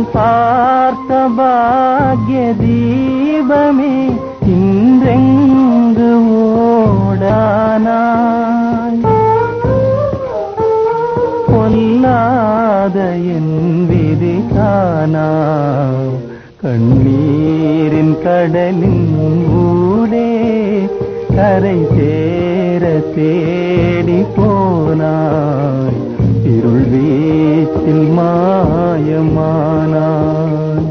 பார்த்த பாக்ய தீபமே இன்றெங்கு ஓடானாய் பொல்லாத என் விதி காணா கண்ணீரின் கடலின் ஊடே கரை சேர தேடி போனாய் இருள் வீச்சில் மாயமானாய்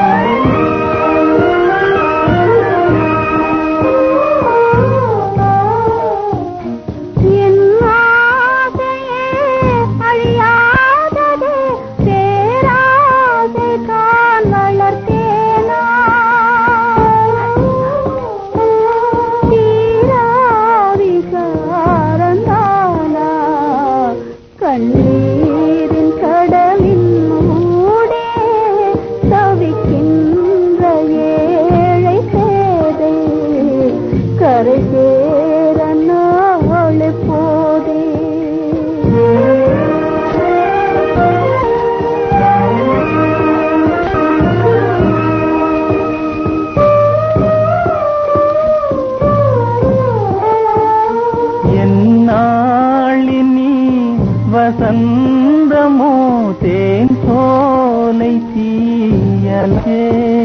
என் ஆசையே அழியாதது பேராசை தான் வளர்த்தேனா தீராவிசாரந்தானா கண்ணீரின் கடலின் மூடே தவிக்கின்ற ஏழை சேதை கரை சேர நாள் போதே என்னாளினி வசந்தமோ தேன் சோலை தீயலே